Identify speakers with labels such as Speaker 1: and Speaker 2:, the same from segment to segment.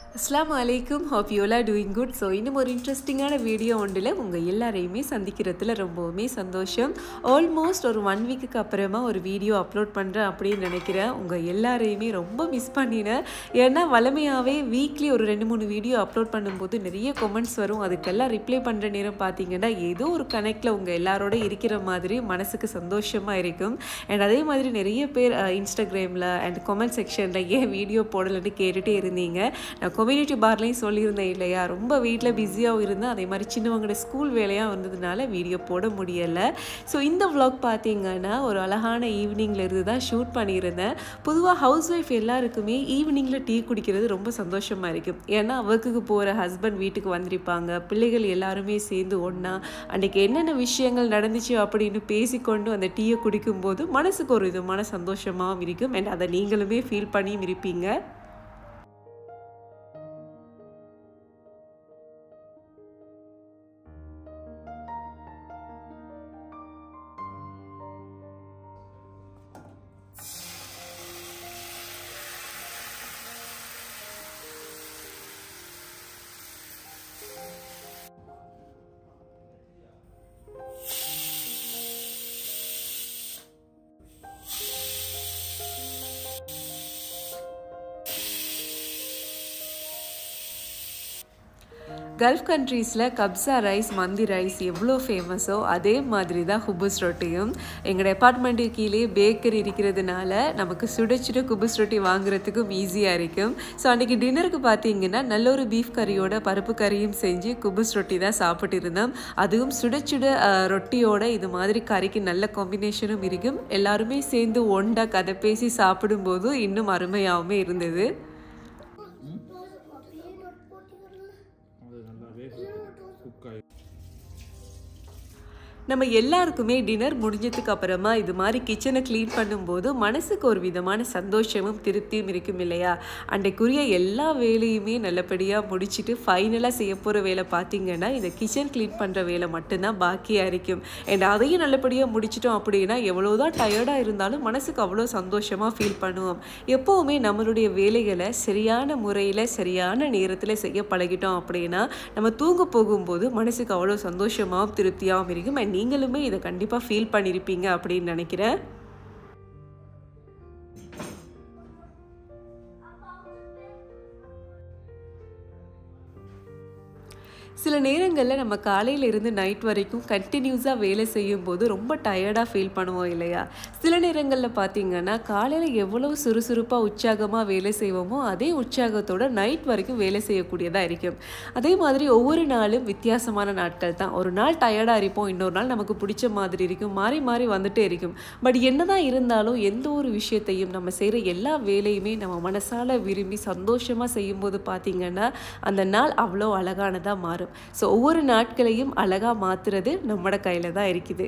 Speaker 1: அஸ்லாம் அலைக்கும் hope you all doing good so இன்னும் ஒரு இன்ட்ரெஸ்டிங்கான வீடியோ ஒன்றில் உங்கள் எல்லாரையுமே சந்திக்கிறதுல ரொம்பவுமே சந்தோஷம் ஆல்மோஸ்ட் ஒரு ஒன் வீக்குக்கு அப்புறமா ஒரு வீடியோ அப்லோட் பண்ணுறேன் அப்படின்னு நினைக்கிறேன் உங்கள் எல்லாரையுமே ரொம்ப மிஸ் பண்ணினேன் ஏன்னா வளமையாகவே வீக்லி ஒரு ரெண்டு மூணு வீடியோ அப்லோட் பண்ணும்போது நிறைய கமெண்ட்ஸ் வரும் அதுக்கெல்லாம் ரிப்ளை பண்ணுற நேரம் பார்த்தீங்கன்னா ஏதோ ஒரு கனெக்டில் உங்கள் எல்லாரோட இருக்கிற மாதிரி மனசுக்கு சந்தோஷமாக இருக்கும் அண்ட் அதே மாதிரி நிறைய பேர் இன்ஸ்டாகிராமில் அண்ட் கமெண்ட் செக்ஷனில் ஏன் வீடியோ போடலைன்னு கேட்டுகிட்டே இருந்தீங்க நான் கம்யூனிட்டி பார்லையும் சொல்லியிருந்தேன் இல்லையா ரொம்ப வீட்டில் பிஸியாகவும் இருந்தேன் அதே மாதிரி சின்னவங்களோட ஸ்கூல் வேலையாக வந்ததுனால வீடியோ போட முடியலை ஸோ இந்த vlog பார்த்தீங்கன்னா ஒரு அழகான ஈவினிங்கில் இருந்து தான் ஷூட் பண்ணியிருந்தேன் பொதுவாக ஹவுஸ் ஒய்ஃப் எல்லாருக்குமே ஈவினிங்கில் டீ குடிக்கிறது ரொம்ப சந்தோஷமாக இருக்கும் ஏன்னா ஒர்க்குக்கு போகிற ஹஸ்பண்ட் வீட்டுக்கு வந்திருப்பாங்க பிள்ளைகள் எல்லாருமே சேர்ந்து ஒன்றா அன்றைக்கி என்னென்ன விஷயங்கள் நடந்துச்சு அப்படின்னு பேசிக்கொண்டு அந்த டீயை குடிக்கும்போது மனசுக்கு ஒரு விதமான சந்தோஷமாகவும் இருக்கும் அண்ட் அதை நீங்களுமே ஃபீல் பண்ணியும் இருப்பீங்க கல்ஃப் கண்ட்ரீஸில் கப்சா ரைஸ் மந்தி ரைஸ் எவ்வளோ ஃபேமஸோ அதே மாதிரி தான் குபுஸ் ரொட்டியும் எங்கள் அப்பார்ட்மெண்ட்டுக்கு கீழே பேக்கரி இருக்கிறதுனால நமக்கு சுட சுட குபுஸ் ரொட்டி வாங்குறதுக்கும் ஈஸியாக இருக்கும் ஸோ அன்றைக்கி டின்னருக்கு பார்த்தீங்கன்னா நல்ல ஒரு பீஃப் கறியோட பருப்பு கறியும் செஞ்சு குபுஸ் ரொட்டி தான் சாப்பிட்டு இருந்தோம் அதுவும் சுட சுட அஹ், ரொட்டியோட இது மாதிரி கறிக்கு நல்ல காம்பினேஷனும் இருக்கும் எல்லாருமே சேர்ந்து ஒண்டா கதை பேசி சாப்பிடும்போது இன்னும் அருமையாகவுமே இருந்தது
Speaker 2: அது நல்லாவே குக் ஆகி
Speaker 1: நம்ம எல்லாருக்குமே டின்னர் முடிஞ்சதுக்கு அப்புறமா இது மாதிரி கிச்சனை க்ளீன் பண்ணும்போது மனசுக்கு ஒரு விதமான சந்தோஷமும் திருப்தியும் இருக்கும் இல்லையா அன்றைக்குரிய எல்லா வேலையுமே நல்லபடியாக முடிச்சுட்டு ஃபைனலாக செய்ய போகிற வேலை பார்த்தீங்கன்னா இந்த கிச்சன் க்ளீன் பண்ணுற வேலை மட்டும்தான் பாக்கியாக இருக்கும் அண்ட் அதையும் நல்லபடியாக முடிச்சிட்டோம் அப்படின்னா எவ்வளோதான் டயர்டாக இருந்தாலும் மனசுக்கு அவ்வளோ சந்தோஷமாக ஃபீல் பண்ணுவோம் எப்போவுமே நம்மளுடைய வேலைகளை சரியான முறையில் சரியான நேரத்தில் செய்ய பழகிட்டோம் அப்படின்னா நம்ம தூங்க போகும்போது மனசுக்கு அவ்வளோ சந்தோஷமாகவும் திருப்தியாகவும் இருக்கும் அண்ட் நீங்களுமே இதை கண்டிப்பாக ஃபீல் பண்ணியிருப்பீங்க அப்படின்னு நினைக்கிறேன் சில நேரங்களில் நம்ம காலையில இருந்து நைட் வரைக்கும் கண்டினியூஸாக வேலை செய்யும்போது ரொம்ப டயர்டாக ஃபீல் பண்ணுவோம் இல்லையா சில நேரங்களில் பார்த்தீங்கன்னா காலையில் எவ்வளவு சுறுசுறுப்பாக உற்சாகமாக வேலை செய்வோமோ அதே உற்சாகத்தோட நைட் வரைக்கும் வேலை செய்யக்கூடியதாக இருக்கும் அதே மாதிரி ஒவ்வொரு நாளும் வித்தியாசமான நாட்கள் தான் ஒரு நாள் டயர்டாக இருப்போம் இன்னொரு நாள் நமக்கு பிடிச்ச மாதிரி இருக்கும் மாறி மாறி வந்துட்டே இருக்கும் பட் என்னதான் இருந்தாலும் எந்த ஒரு விஷயத்தையும் நம்ம செய்கிற எல்லா வேலையுமே நம்ம மனசால விரும்பி சந்தோஷமாக செய்யும்போது பார்த்தீங்கன்னா அந்த நாள் அவ்வளோ அழகானதாக மாறும் ஸோ ஒவ்வொரு நாட்களையும் அழகாக மாற்றுறது நம்மளோட கையில் தான் இருக்குது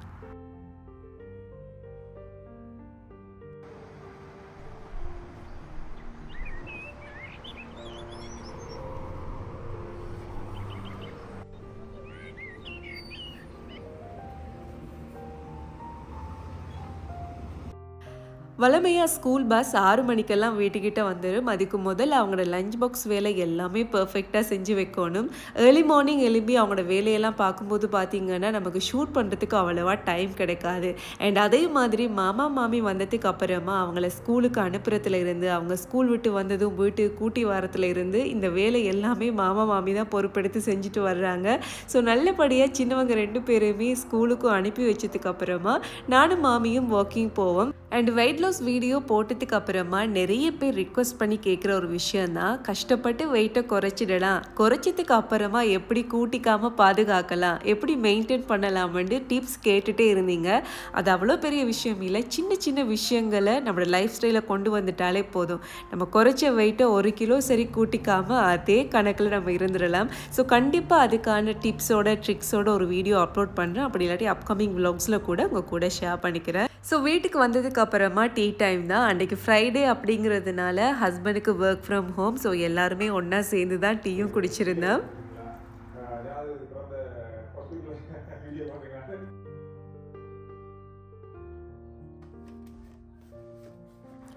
Speaker 1: வளமையாக ஸ்கூல் பஸ் ஆறு மணிக்கெல்லாம் வீட்டுக்கிட்ட வந்துடும் அதுக்கு முதல்ல அவங்களோட லஞ்ச் பாக்ஸ் வேலை எல்லாமே பர்ஃபெக்டாக செஞ்சு வைக்கணும் ஏர்லி மார்னிங் எழும்பி அவங்களோட வேலையெல்லாம் பார்க்கும்போது பார்த்தீங்கன்னா நமக்கு ஷூட் பண்ணுறதுக்கு அவ்வளோவா டைம் கிடைக்காது அண்ட் அதே மாதிரி மாமா மாமி வந்ததுக்கு அப்புறமா அவங்கள ஸ்கூலுக்கு அனுப்புறதுல இருந்து அவங்க ஸ்கூல் விட்டு வந்ததும் வீட்டுக்கு கூட்டி வரத்துல இருந்து இந்த வேலை எல்லாமே மாமா மாமி தான் பொறுப்பெடுத்து செஞ்சுட்டு வர்றாங்க ஸோ நல்லபடியாக சின்னவங்க ரெண்டு பேருமே ஸ்கூலுக்கும் அனுப்பி வச்சதுக்கு அப்புறமா நானும் மாமியும் வாக்கிங் போவோம் அண்ட் வெயிட் லாஸ் வீடியோ போட்டதுக்கு அப்புறமா நிறைய பேர் ரிக்வஸ்ட் பண்ணி கேட்குற ஒரு விஷயம் தான் கஷ்டப்பட்டு வெயிட்டை குறைச்சிடலாம் குறைச்சதுக்கு அப்புறமா எப்படி கூட்டிக்காமல் பாதுகாக்கலாம் எப்படி மெயின்டைன் பண்ணலாம்னு டிப்ஸ் கேட்டுகிட்டே இருந்தீங்க அது அவ்வளோ பெரிய விஷயம் இல்லை சின்ன சின்ன விஷயங்களை நம்மளோட லைஃப் ஸ்டைலை கொண்டு வந்துட்டாலே போதும் நம்ம குறைச்ச வெயிட்டை ஒரு கிலோ சரி கூட்டிக்காமல் அதே கணக்கில் நம்ம இருந்துடலாம் ஸோ கண்டிப்பாக அதுக்கான டிப்ஸோட ட்ரிக்ஸோட ஒரு வீடியோ அப்லோட் பண்ணுறேன் அப்படி இல்லாட்டி அப்கமிங் vlogsல கூட உங்கள் கூட ஷேர் பண்ணிக்கிறேன் ஸோ வீட்டுக்கு வந்ததுக்கு அப்புறமா டீ டைம் தான் அன்றைக்கி ஃப்ரைடே அப்படிங்கிறதுனால ஹஸ்பண்டுக்கு ஒர்க் ஃப்ரம் ஹோம் ஸோ எல்லாருமே ஒன்றா சேர்ந்து தான் டீயும் குடிச்சிருந்தோம்
Speaker 2: அதாவது இப்போ அந்த ஹாஸ்பிட்டல் வீடியோ பார்க்குறேன்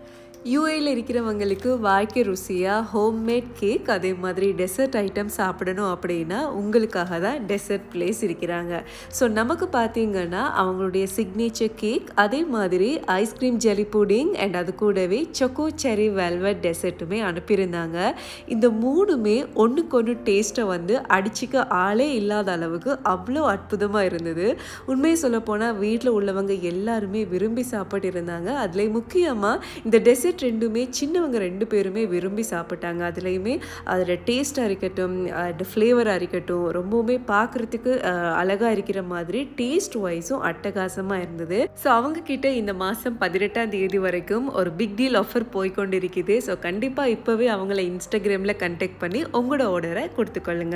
Speaker 1: யூஏயில் இருக்கிறவங்களுக்கு வாழ்க்கை ருசியாக ஹோம்மேட் கேக் அதே மாதிரி டெசர்ட் ஐட்டம் சாப்பிடணும் அப்படின்னா உங்களுக்காக தான் டெசர்ட் பிளேஸ் இருக்கிறாங்க ஸோ நமக்கு பார்த்தீங்கன்னா அவங்களுடைய சிக்னேச்சர் கேக் அதே மாதிரி ஐஸ்கிரீம் ஜெலி புடிங் அண்ட் அது கூடவே சொக்கோ செரி வெல்வெட் டெசர்ட்டுமே அனுப்பியிருந்தாங்க இந்த மூணுமே ஒன்றுக்கு ஒன்று டேஸ்ட்டை வந்து அடிச்சிக்க ஆளே இல்லாத அளவுக்கு அவ்வளோ அற்புதமாக இருந்தது உண்மையை சொல்லப்போனால் வீட்டில் உள்ளவங்க எல்லாருமே விரும்பி சாப்பிட்டு இருந்தாங்க அதில் முக்கியமாக இந்த டெசர்ட் ரெண்டுமே சின்னவங்க ரெண்டு பேருமே விரும்பி சாப்பிட்டாங்க அதுலேயுமே அதோட டேஸ்ட்டாக இருக்கட்டும் அது ஃப்ளேவராக இருக்கட்டும் ரொம்பவுமே பார்க்குறதுக்கு அழகாக இருக்கிற மாதிரி டேஸ்ட் வைஸும் அட்டகாசமாக இருந்தது ஸோ அவங்க கிட்ட இந்த மாதம் பதினெட்டாம் தேதி வரைக்கும் ஒரு பிக் டீல் ஆஃபர் போய்கொண்டு இருக்குது ஸோ கண்டிப்பாக இப்போவே அவங்கள இன்ஸ்டாகிராமில் கண்டெக்ட் பண்ணி உங்களோட ஆர்டரை கொடுத்துக்கொள்ளுங்க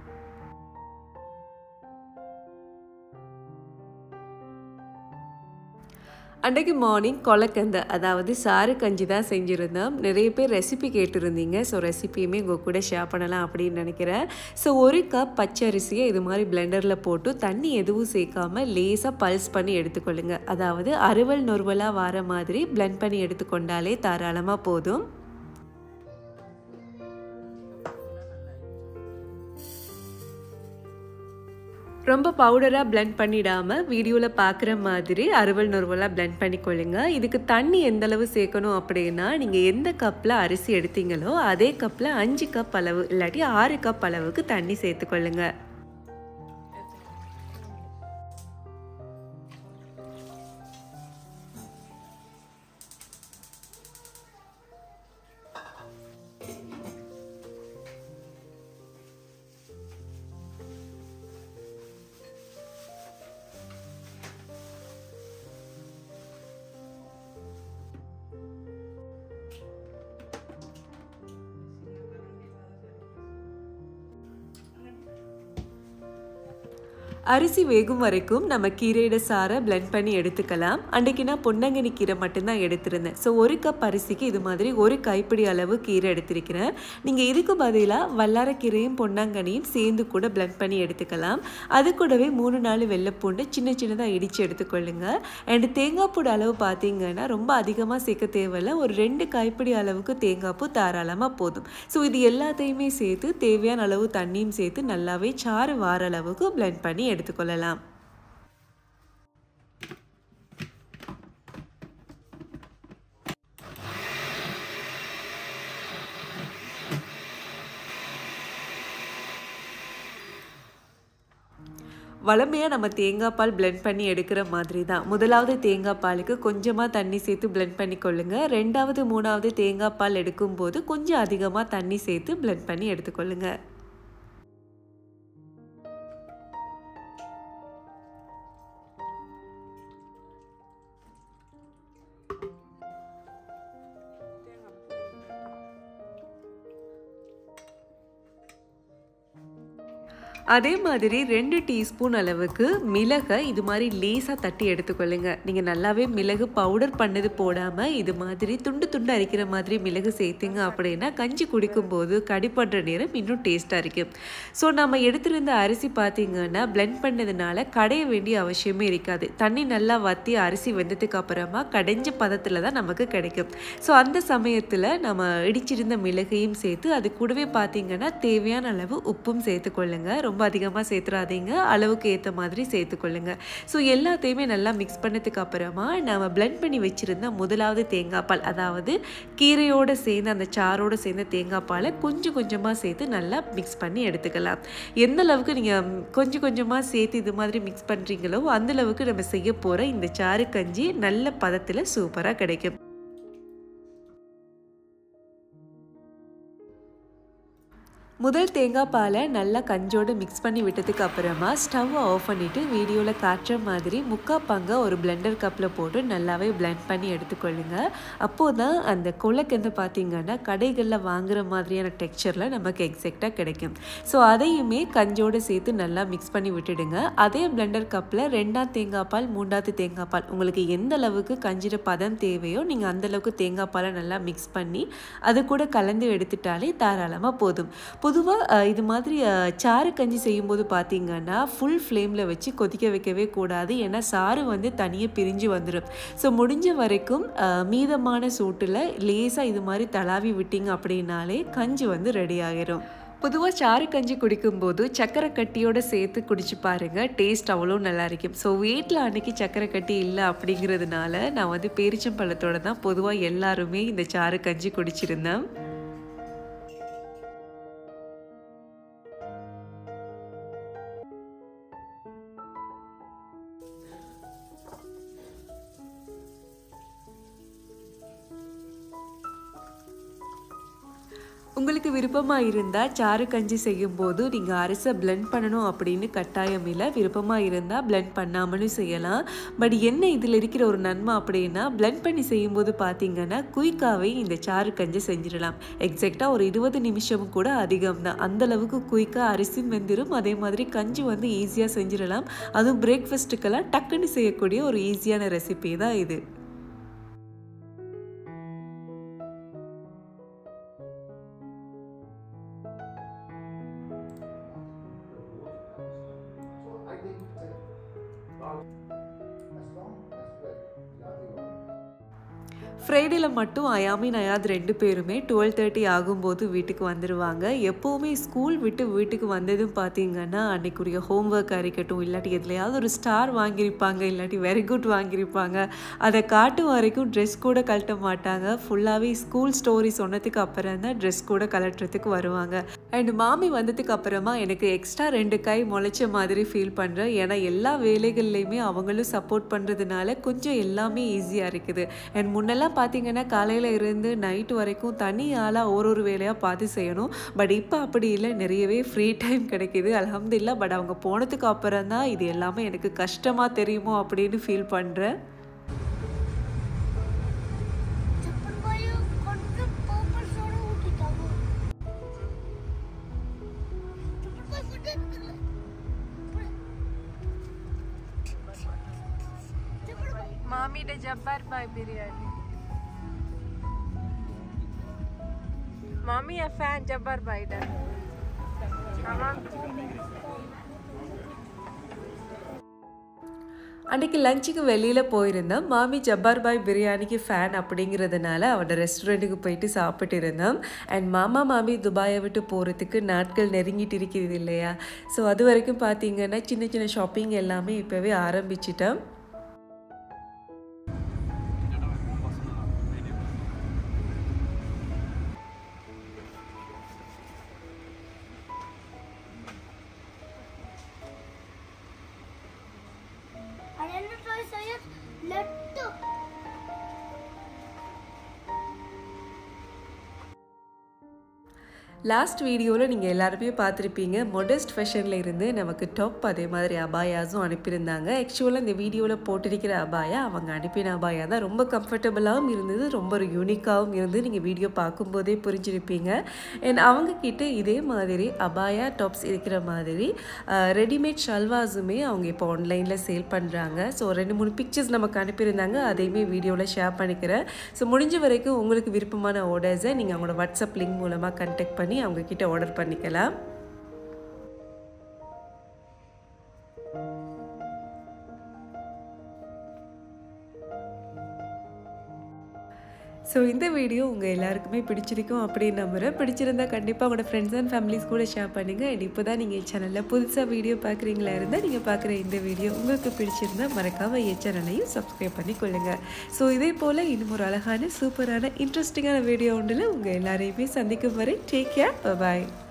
Speaker 1: அன்றைக்கு மார்னிங் கொலக்கந்த அதாவது சாறு கஞ்சி தான் செஞ்சுருந்தோம் நிறைய பேர் ரெசிபி கேட்டிருந்தீங்க ஸோ ரெசிபியுமே உங்கள் கூட ஷேர் பண்ணலாம் அப்படின்னு நினைக்கிறேன் ஸோ ஒரு கப் பச்சரிசியை இது மாதிரி பிளெண்டரில் போட்டு தண்ணி எதுவும் சேர்க்காம லேசாக பல்ஸ் பண்ணி எடுத்துக்கொள்ளுங்க அதாவது அறுவல் நொறுவலாக வர மாதிரி பிளெண்ட் பண்ணி எடுத்துக்கொண்டாலே தாராளமாக போதும் ரொம்ப பவுடராக பிளெண்ட் பண்ணிடாமல் வீடியோவில் பார்க்குற மாதிரி அறுவல் நொறுவலாக பிளெண்ட் பண்ணிக்கொள்ளுங்க இதுக்கு தண்ணி எந்த அளவு சேர்க்கணும் அப்படின்னா நீங்கள் எந்த கப்பில் அரிசி எடுத்தீங்களோ அதே கப்பில் அஞ்சு கப் அளவு இல்லாட்டி ஆறு கப் அளவுக்கு தண்ணி சேர்த்துக்கொள்ளுங்க அரிசி வேகும் வரைக்கும் நம்ம கீரையோட சாரை பிளெண்ட் பண்ணி எடுத்துக்கலாம் அன்றைக்கு நான் பொன்னங்கனி கீரை மட்டும்தான் எடுத்திருந்தேன் ஸோ ஒரு கப் அரிசிக்கு இது மாதிரி ஒரு கைப்பிடி அளவு கீரை எடுத்திருக்கிறேன் நீங்கள் இதுக்கு பதிலாக வல்லாரக்கீரையும் பொன்னாங்கனியும் சேர்ந்து கூட பிளெண்ட் பண்ணி எடுத்துக்கலாம் அது கூடவே மூணு நாலு வெள்ளைப்பூண்டு சின்ன சின்னதாக இடித்து எடுத்துக்கொள்ளுங்க அண்ட் தேங்காய் பூடு அளவு பார்த்தீங்கன்னா ரொம்ப அதிகமாக சேர்க்க தேவையில்ல ஒரு ரெண்டு கைப்பிடி அளவுக்கு தேங்காய் பூ தாராளமாக போதும் ஸோ இது எல்லாத்தையுமே சேர்த்து தேவையான அளவு தண்ணியும் சேர்த்து நல்லாவே சாறு வார அளவுக்கு பிளெண்ட் பண்ணி எடுத்துக்கொள்ளலாம் வளமையாக நம்ம தேங்காய் பால் பிளெண்ட் பண்ணி எடுக்கிற மாதிரி தான் முதலாவது தேங்காய் பாலுக்கு கொஞ்சமாக தண்ணி சேர்த்து பிளெண்ட் பண்ணி கொள்ளுங்க ரெண்டாவது மூணாவது தேங்காய் பால் எடுக்கும்போது கொஞ்சம் அதிகமாக தண்ணி சேர்த்து பிளெண்ட் பண்ணி எடுத்துக்கொள்ளுங்க அதே மாதிரி ரெண்டு டீஸ்பூன் அளவுக்கு மிளகை இது மாதிரி லேசாக தட்டி எடுத்துக்கொள்ளுங்க நீங்கள் நல்லாவே மிளகு பவுடர் பண்ணது போடாமல் இது மாதிரி துண்டு துண்டு அரைக்கிற மாதிரி மிளகு சேர்த்திங்க அப்படின்னா கஞ்சி குடிக்கும்போது கடிப்படுற நேரம் இன்னும் டேஸ்ட்டாக இருக்கும் ஸோ நம்ம எடுத்திருந்த அரிசி பார்த்தீங்கன்னா பிளெண்ட் பண்ணதுனால கடைய வேண்டிய அவசியமே இருக்காது தண்ணி நல்லா வற்றி அரிசி வெந்ததுக்கு அப்புறமா கடைஞ்ச பதத்தில் தான் நமக்கு கிடைக்கும் ஸோ அந்த சமயத்தில் நம்ம இடிச்சிருந்த மிளகையும் சேர்த்து அது கூடவே பார்த்தீங்கன்னா தேவையான அளவு உப்பும் சேர்த்துக்கொள்ளுங்க ரொம்ப ரொம்ப அதிகமாக சேர்த்துறாதீங்க அளவுக்கு ஏற்ற மாதிரி சேர்த்துக்கொள்ளுங்க ஸோ எல்லாத்தையுமே நல்லா மிக்ஸ் பண்ணதுக்கு அப்புறமா நம்ம பிளெண்ட் பண்ணி வச்சுருந்த முதலாவது தேங்காய் பால் அதாவது கீரையோடு சேர்ந்து அந்த சாரோடு சேர்ந்த தேங்காய் பாலை கொஞ்சம் கொஞ்சமாக சேர்த்து நல்லா மிக்ஸ் பண்ணி எடுத்துக்கலாம் எந்த அளவுக்கு நீங்கள் கொஞ்சம் கொஞ்சமாக சேர்த்து இது மாதிரி மிக்ஸ் பண்ணுறீங்களோ அந்த அளவுக்கு நம்ம செய்ய போகிற இந்த சாறு கஞ்சி நல்ல பதத்தில் சூப்பராக கிடைக்கும் முதல் தேங்காய் பாலை நல்லா கஞ்சோடு மிக்ஸ் பண்ணி விட்டதுக்கு அப்புறமா ஸ்டவ்வை ஆஃப் பண்ணிவிட்டு வீடியோவில் காட்டுற மாதிரி முக்கா பங்கை ஒரு பிளெண்டர் கப்பில் போட்டு நல்லாவே பிளெண்ட் பண்ணி எடுத்துக்கொள்ளுங்க அப்போது தான் அந்த கொலக்கெந்து பார்த்தீங்கன்னா கடைகளில் வாங்குற மாதிரியான டெக்ஸ்சரில் நமக்கு எக்ஸாக்டாக கிடைக்கும் ஸோ அதையுமே கஞ்சோடு சேர்த்து நல்லா மிக்ஸ் பண்ணி விட்டுடுங்க அதே பிளெண்டர் கப்பில் ரெண்டாம் தேங்காய் பால் மூன்றாவது தேங்காய் பால் உங்களுக்கு எந்த அளவுக்கு கஞ்சிட பதம் தேவையோ நீங்கள் அந்தளவுக்கு தேங்காய் பாலை நல்லா மிக்ஸ் பண்ணி அது கூட கலந்து எடுத்துட்டாலே தாராளமாக போதும் பொதுவாக இது மாதிரி அஹ், சாறு கஞ்சி செய்யும்போது பார்த்தீங்கன்னா ஃபுல் ஃப்ளேமில் வச்சு கொதிக்க வைக்கவே கூடாது ஏன்னா சாறு வந்து தனியாக பிரிஞ்சு வந்துடும் ஸோ முடிஞ்ச வரைக்கும் அஹ், மீதமான சூட்டில் லேசாக இது மாதிரி தளாவி விட்டீங்க அப்படின்னாலே கஞ்சி வந்து ரெடி ஆகிரும் பொதுவாக சாறு கஞ்சி குடிக்கும்போது சக்கரை கட்டியோட சேர்த்து குடிச்சு பாருங்க டேஸ்ட் அவ்வளோ நல்லா இருக்கும் ஸோ வீட்டில் அன்னைக்கு சக்கரை கட்டி இல்லை அப்படிங்கிறதுனால நான் வந்து பேரிச்சம்பழத்தோட தான் பொதுவாக எல்லாருமே இந்த சாறு கஞ்சி குடிச்சிருந்தேன் உங்களுக்கு விருப்பமாக இருந்தால் சாறு கஞ்சி செய்யும்போது நீங்கள் அரிசை பிளெண்ட் பண்ணணும் அப்படின்னு கட்டாயம் இல்லை விருப்பமாக இருந்தால் பிளெண்ட் பண்ணாமலும் செய்யலாம் பட் என்ன இதில் இருக்கிற ஒரு நன்மை அப்படின்னா பிளெண்ட் பண்ணி செய்யும்போது பார்த்தீங்கன்னா குயிக்காகவே இந்த சாறு கஞ்சி செஞ்சிடலாம் எக்ஸாக்டாக ஒரு இருபது நிமிஷம் கூட அதிகம் தான் அந்தளவுக்கு குயிக்காக அரிசி வெந்திரும் அதே மாதிரி கஞ்சி வந்து ஈஸியாக செஞ்சிடலாம் அதுவும் பிரேக்ஃபாஸ்ட்டுக்கெல்லாம் டக்குன்னு செய்யக்கூடிய ஒரு ஈஸியான ரெசிபி தான் இது
Speaker 3: I think that as long as we're loving
Speaker 1: ஃப்ரைடேல மட்டும் அயாமின் அயாத் ரெண்டு பேருமே டுவெல் தேர்ட்டி ஆகும்போது வீட்டுக்கு வந்துடுவாங்க எப்போவுமே ஸ்கூல் விட்டு வீட்டுக்கு வந்ததும் பார்த்தீங்கன்னா அன்னைக்குரிய ஹோம்ஒர்க்காக இருக்கட்டும் இல்லாட்டி எதுலையாவது ஒரு ஸ்டார் வாங்கியிருப்பாங்க இல்லாட்டி வெரி குட் வாங்கியிருப்பாங்க அதை காட்டும் வரைக்கும் ட்ரெஸ் கூட கழட்ட மாட்டாங்க ஃபுல்லாகவே ஸ்கூல் ஸ்டோரி சொன்னதுக்கு அப்புறம் தான் ட்ரெஸ் கூட கலட்டுறதுக்கு வருவாங்க அண்ட் மாமி வந்ததுக்கு அப்புறமா எனக்கு எக்ஸ்ட்ரா ரெண்டு கை முளைச்ச மாதிரி ஃபீல் பண்ணுறேன் ஏன்னா எல்லா வேலைகள்லையுமே அவங்களும் சப்போர்ட் பண்ணுறதுனால கொஞ்சம் எல்லாமே ஈஸியாக இருக்குது அண்ட் முன்னெல்லாம் பார்த்தீங்கன்னா காலையில் இருந்து நைட்டு வரைக்கும் தனி ஆளாக ஒரு ஒரு வேலையாக பார்த்து செய்யணும் பட் இப்போ அப்படி இல்லை நிறையவே ஃப்ரீ டைம் கிடைக்கிது அலமதுல்லா பட் அவங்க போனதுக்கு அப்புறம் தான் இது எல்லாமே எனக்கு கஷ்டமாக தெரியுமோ அப்படின்னு ஃபீல் பண்ணுறேன்
Speaker 4: चप्पल वाले कॉन्ट्रैक्ट ऊपर सोडा उठी था वो चप्पल पर फटे चप्पल
Speaker 5: മാമിയുടെ ജബ്ബാർ ബായ് ബിരിയാണി മാമി a fan ജബ്ബാർ ബായുടെ tamam
Speaker 1: அன்றைக்கி லஞ்சுக்கு வெளியில் போயிருந்தேன் மாமி ஜப்பார் பாய் பிரியாணிக்கு ஃபேன் அப்படிங்கிறதுனால அவட ரெஸ்டாரண்ட்டுக்கு போயிட்டு சாப்பிட்டு இருந்தோம் அண்ட் மாமா மாமி துபாயை விட்டு போகிறதுக்கு நாட்கள் நெருங்கிட்டு இருக்கிறது இல்லையா ஸோ அது வரைக்கும் பார்த்தீங்கன்னா சின்ன சின்ன ஷாப்பிங் எல்லாமே இப்போவே ஆரம்பிச்சிட்டோம்
Speaker 4: अरेंज ट्राई सयद लट्टू
Speaker 1: லாஸ்ட் வீடியோவில் நீங்கள் எல்லாருமே பார்த்துருப்பீங்க மொடஸ்ட் ஃபேஷனில் இருந்து நமக்கு டாப் அதே மாதிரி அபாயாஸும் அனுப்பியிருந்தாங்க ஆக்சுவலாக இந்த வீடியோவில் போட்டிருக்கிற அபாயா அவங்க அனுப்பின அபாயா தான் ரொம்ப கம்ஃபர்டபுளாகவும் இருந்தது ரொம்ப ஒரு யூனிக்காகவும் இருந்தது நீங்கள் வீடியோ பார்க்கும்போதே புரிஞ்சிருப்பீங்க அண்ட் அவங்கக்கிட்ட இதே மாதிரி அபாயா டாப்ஸ் இருக்கிற மாதிரி ரெடிமேட் ஷல்வாஸுமே அவங்க இப்போ ஆன்லைனில் சேல் பண்ணுறாங்க ஸோ ரெண்டு மூணு பிக்சர்ஸ் நமக்கு அனுப்பியிருந்தாங்க அதையுமே வீடியோவில் ஷேர் பண்ணிக்கிறேன் ஸோ முடிஞ்ச வரைக்கும் உங்களுக்கு விருப்பமான ஆர்டர்ஸை நீங்கள் அவங்களோட வாட்ஸ்அப் லிங்க் மூலமாக கண்டெக்ட் பண்ணி அவங்க கிட்ட ஆர்டர் பண்ணிக்கலாம் ஸோ இந்த வீடியோ உங்கள் எல்லாருக்குமே பிடிச்சிருக்கும் அப்படின்னு நம்புகிறேன் பிடிச்சிருந்தா கண்டிப்பாக உங்களோட ஃப்ரெண்ட்ஸ் அண்ட் ஃபேமிலிஸ் கூட ஷேர் பண்ணுங்கள் அண்ட் இப்போ தான் நீங்கள் சேனலில் புதுசாக வீடியோ பார்க்குறீங்களா இருந்தால் நீங்கள் பார்க்குற இந்த வீடியோ உங்களுக்கு பிடிச்சிருந்தா மறக்காமல் என் சேனலையும் சப்ஸ்கிரைப் பண்ணி கொள்ளுங்கள் ஸோ இதே போல் இன்னும் ஒரு அழகான சூப்பரான இன்ட்ரெஸ்டிங்கான வீடியோ ஒன்றில் உங்கள் எல்லாரையுமே சந்திக்கும் வரை டேக் கேர் பாய்